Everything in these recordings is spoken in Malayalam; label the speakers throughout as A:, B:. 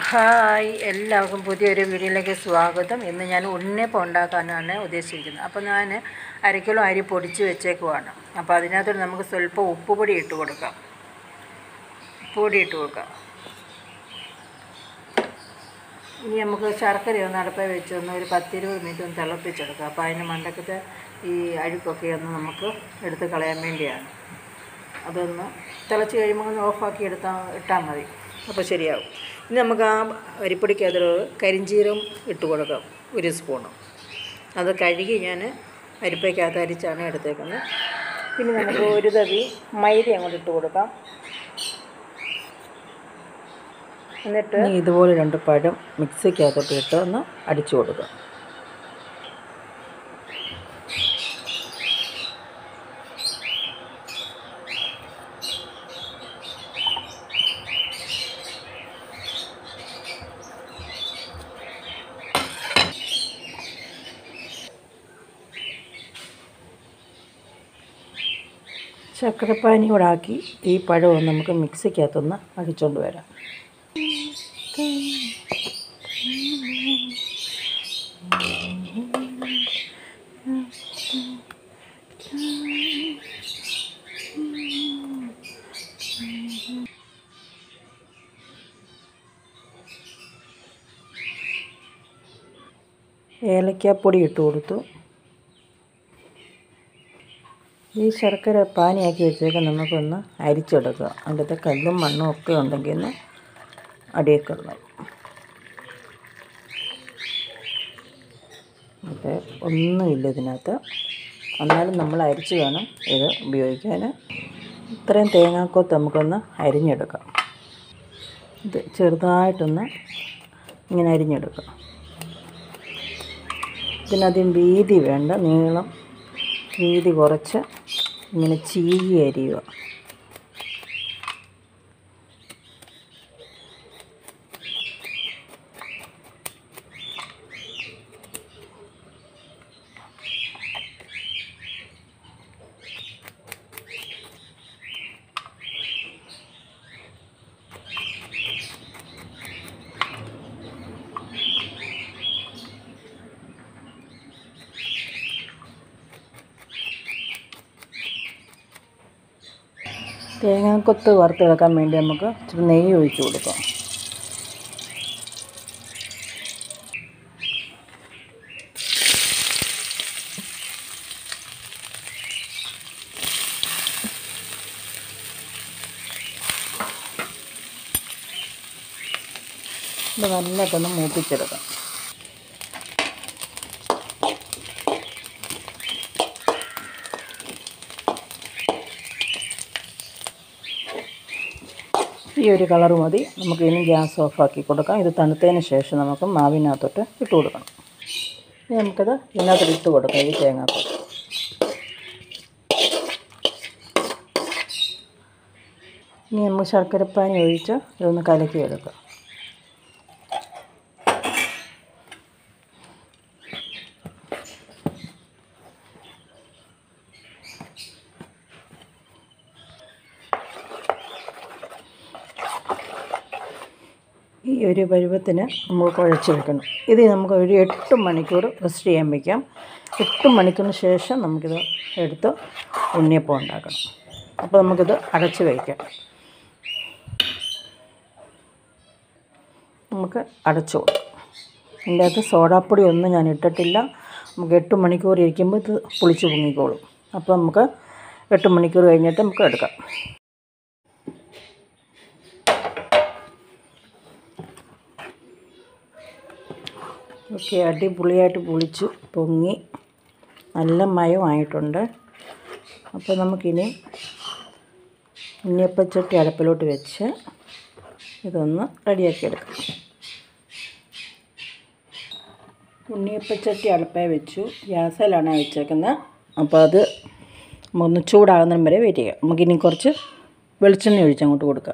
A: ഹായ് എല്ലാവർക്കും പുതിയൊരു വീഡിയോയിലേക്ക് സ്വാഗതം ഇന്ന് ഞാൻ ഉണ്ണിയപ്പം ഉണ്ടാക്കാനാണ് ഉദ്ദേശിച്ചിരിക്കുന്നത് അപ്പോൾ ഞാൻ അര കിലോ അരി പൊടിച്ച് വെച്ചേക്കുവാണ് അപ്പോൾ അതിനകത്തോട്ട് നമുക്ക് സ്വല്പം ഉപ്പുപൊടി ഇട്ട് കൊടുക്കാം ഉപ്പുപൊടി ഇട്ട് കൊടുക്കാം ഇനി നമുക്ക് ശർക്കര ഒന്ന് അടുപ്പേ വെച്ച് ഒന്ന് ഒരു പത്തിരുപത് മിനിറ്റ് ഒന്ന് തിളപ്പിച്ചെടുക്കാം അപ്പോൾ അതിന് മണ്ടക്കത്തെ ഈ അഴുക്കൊക്കെ ഒന്ന് നമുക്ക് എടുത്ത് കളയാൻ വേണ്ടിയാണ് അതൊന്ന് തിളച്ച് കഴിയുമ്പോൾ ഒന്ന് ഓഫാക്കി എടുത്താൽ ഇട്ടാൽ മതി അപ്പോൾ ശരിയാവും ഇനി നമുക്ക് ആ അരിപ്പൊടിക്കകത്തൊരു കരിഞ്ചീരം ഇട്ട് കൊടുക്കാം ഒരു സ്പൂണ് അത് കഴുകി ഞാൻ അരിപ്പയ്ക്കകത്ത് അരിച്ചാണ് എടുത്തേക്കുന്നത് പിന്നെ നമുക്ക് ഒരു തവി മൈദ അങ്ങോട്ട് ഇട്ട് കൊടുക്കാം എന്നിട്ട് ഇതുപോലെ രണ്ട് പഴം മിക്സിക്കകത്തോട്ട് ഇട്ട് ഒന്ന് അടിച്ചു കൊടുക്കാം ശർക്കരപ്പാനി കൂടെ ആക്കി ഈ പഴവും നമുക്ക് മിക്സിക്കകത്തൊന്ന് അടിച്ചുകൊണ്ട് വരാം ഏലക്കാപ്പൊടി ഇട്ട് കൊടുത്തു ഈ ശർക്കര പാനിയാക്കി വെച്ചേക്കാൻ നമുക്കൊന്ന് അരിച്ചെടുക്കുക അതിൻ്റെ കല്ലും മണ്ണും ഒക്കെ ഉണ്ടെങ്കിൽ ഒന്ന് അടിയേക്കളണം അപ്പോൾ ഒന്നുമില്ല ഇതിനകത്ത് എന്നാലും നമ്മൾ അരിച്ച് വേണം ഇത് ഉപയോഗിക്കാൻ ഇത്രയും തേങ്ങാക്കൊത്ത് നമുക്കൊന്ന് അരിഞ്ഞെടുക്കാം ഇത് ചെറുതായിട്ടൊന്ന് ഇങ്ങനെ അരിഞ്ഞെടുക്കാം ഇതിനധികം വീതി വേണ്ട നീളം വീതി കുറച്ച് ഇങ്ങനെ ചീകി അരിയുക തേങ്ങാക്കൊത്ത് വറുത്തെടുക്കാൻ വേണ്ടി നമുക്ക് ഇച്ചിരി നെയ്യ് ഒഴിച്ച് കൊടുക്കാം ഇത് നല്ലതൊന്ന് മൂപ്പിച്ചെടുക്കാം ഈ ഒരു കളർ മതി നമുക്ക് ഇനി ഗ്യാസ് ഓഫാക്കി കൊടുക്കാം ഇത് തണുത്തതിന് ശേഷം നമുക്ക് മാവിനകത്തോട്ട് ഇട്ട് കൊടുക്കണം ഇനി നമുക്കത് ഇതിനകത്തോട്ട് ഇട്ട് കൊടുക്കാം ഈ തേങ്ങാപ്പം ഇനി നമുക്ക് ശർക്കരപ്പാനി ഒഴിച്ച് ഇതൊന്ന് കലക്കി എടുക്കാം ഈ ഒരു പരുവത്തിന് നമുക്ക് കുഴച്ച് വെക്കണം ഇത് നമുക്ക് ഒരു എട്ട് മണിക്കൂർ റെസ്റ്റ് ചെയ്യാൻ വയ്ക്കാം എട്ട് മണിക്കൂറിന് ശേഷം നമുക്കിത് എടുത്ത് ഉണ്ണിയപ്പം ഉണ്ടാക്കണം അപ്പോൾ നമുക്കിത് അടച്ച് വയ്ക്കാം നമുക്ക് അടച്ചു കൊടുക്കാം ഇതിൻ്റെ അകത്ത് സോഡാപ്പൊടി ഒന്നും ഞാൻ ഇട്ടിട്ടില്ല നമുക്ക് എട്ട് മണിക്കൂർ ഇരിക്കുമ്പോൾ ഇത് പുളിച്ച് പൊങ്ങിക്കോളും അപ്പോൾ നമുക്ക് എട്ട് മണിക്കൂർ കഴിഞ്ഞിട്ട് നമുക്ക് എടുക്കാം ഓക്കെ അടിപൊളിയായിട്ട് പൊളിച്ച് പൊങ്ങി നല്ല മയമായിട്ടുണ്ട് അപ്പോൾ നമുക്കിനി ഉണ്ണിയപ്പച്ചട്ടി അടുപ്പിലോട്ട് വെച്ച് ഇതൊന്ന് റെഡിയാക്കി എടുക്കാം ഉണ്ണിയപ്പച്ചട്ടി അടുപ്പേ വെച്ചു ഗ്യാസിലാണ് വെച്ചേക്കുന്നത് അപ്പോൾ അത് ഒന്ന് ചൂടാകുന്നതിന് വരെ വെയിറ്റ് ചെയ്യാം നമുക്കിനി കുറച്ച് വെളിച്ചെണ്ണ ഒഴിച്ച് അങ്ങോട്ട് കൊടുക്കാം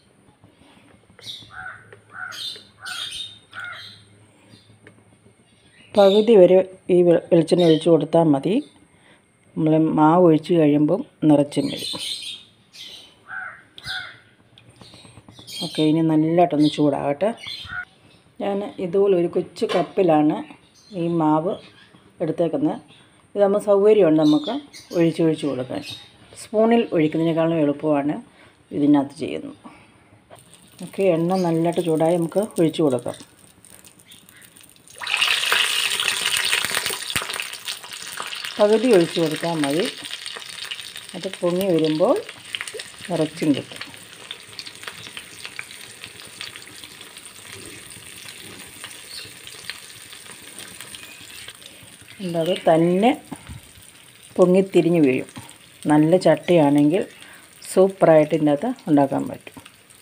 A: പകുതി വരെ ഈ വെളിച്ചെണ്ണ ഒഴിച്ച് കൊടുത്താൽ മതി നമ്മൾ മാവ് ഒഴിച്ച് കഴിയുമ്പം നിറച്ചും വരും ഓക്കെ ഇനി നല്ലതായിട്ടൊന്ന് ചൂടാകട്ടെ ഞാൻ ഇതുപോലെ ഒരു കൊച്ചു കപ്പിലാണ് ഈ മാവ് എടുത്തേക്കുന്നത് ഇതാകുമ്പോൾ സൗകര്യമുണ്ട് നമുക്ക് ഒഴിച്ചൊഴിച്ച് കൊടുക്കാൻ സ്പൂണിൽ ഒഴിക്കുന്നതിനേക്കാളും എളുപ്പമാണ് ഇതിനകത്ത് ചെയ്യുന്നത് ഓക്കെ എണ്ണ നല്ലതായിട്ട് ചൂടായി നമുക്ക് ഒഴിച്ചു കൊടുക്കാം പകുതി ഒഴിച്ചു കൊടുത്താൽ മതി അത് പൊങ്ങി വരുമ്പോൾ നിറച്ചും കിട്ടും അത് തന്നെ പൊങ്ങിത്തിരിഞ്ഞ് വീഴും നല്ല ചട്ടിയാണെങ്കിൽ സൂപ്പറായിട്ട് ഇതിൻ്റെ അകത്ത് ഉണ്ടാക്കാൻ പറ്റും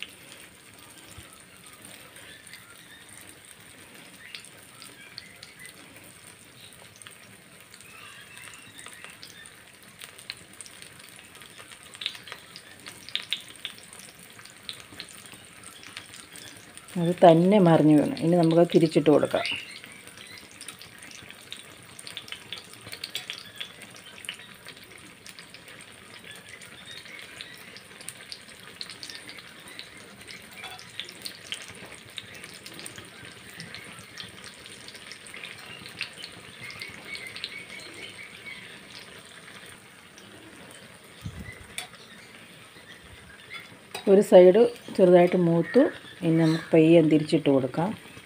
A: അത് തന്നെ മറിഞ്ഞു വീണു ഇനി നമുക്ക് തിരിച്ചിട്ട് കൊടുക്കാം ഒരു സൈഡ് ചെറുതായിട്ട് മൂത്തു ഇനി നമുക്ക് പയ്യെ തിരിച്ചിട്ട് കൊടുക്കാം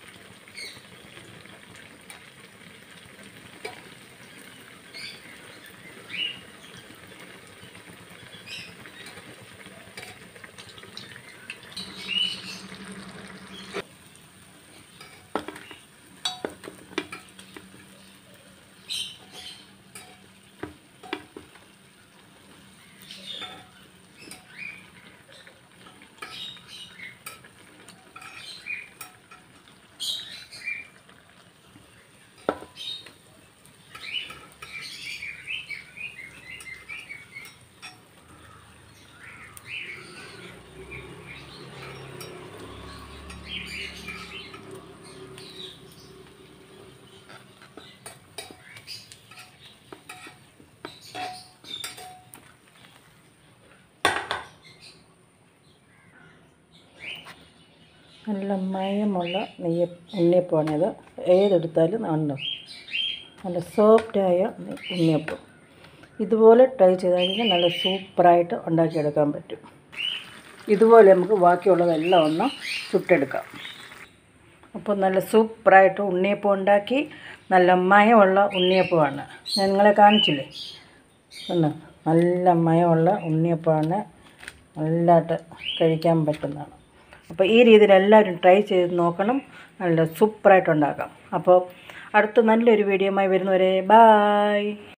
A: നല്ല മയമുള്ള നെയ്യ ഉണ്ണിയപ്പമാണിത് ഏതെടുത്താലും ഉണ്ടോ നല്ല സോഫ്റ്റായ ഉണ്ണിയപ്പം ഇതുപോലെ ട്രൈ ചെയ്താൽ കഴിഞ്ഞാൽ നല്ല സൂപ്പറായിട്ട് ഉണ്ടാക്കിയെടുക്കാൻ പറ്റും ഇതുപോലെ നമുക്ക് ബാക്കിയുള്ളതെല്ലാം ഒന്ന് ചുട്ടെടുക്കാം അപ്പോൾ നല്ല സൂപ്പറായിട്ട് ഉണ്ണിയപ്പം ഉണ്ടാക്കി നല്ല മയമുള്ള ഉണ്ണിയപ്പമാണ് ഞാൻ നിങ്ങളെ കാണിച്ചില്ലേ ഒന്ന് നല്ല മയമുള്ള ഉണ്ണിയപ്പമാണ് നല്ലതായിട്ട് കഴിക്കാൻ പറ്റുന്നതാണ് അപ്പോൾ ഈ രീതിയിൽ എല്ലാവരും ട്രൈ ചെയ്ത് നോക്കണം നല്ല സൂപ്പറായിട്ട് ഉണ്ടാക്കാം അപ്പോൾ അടുത്ത നല്ലൊരു വീഡിയോയുമായി വരുന്നവരെ ബായ്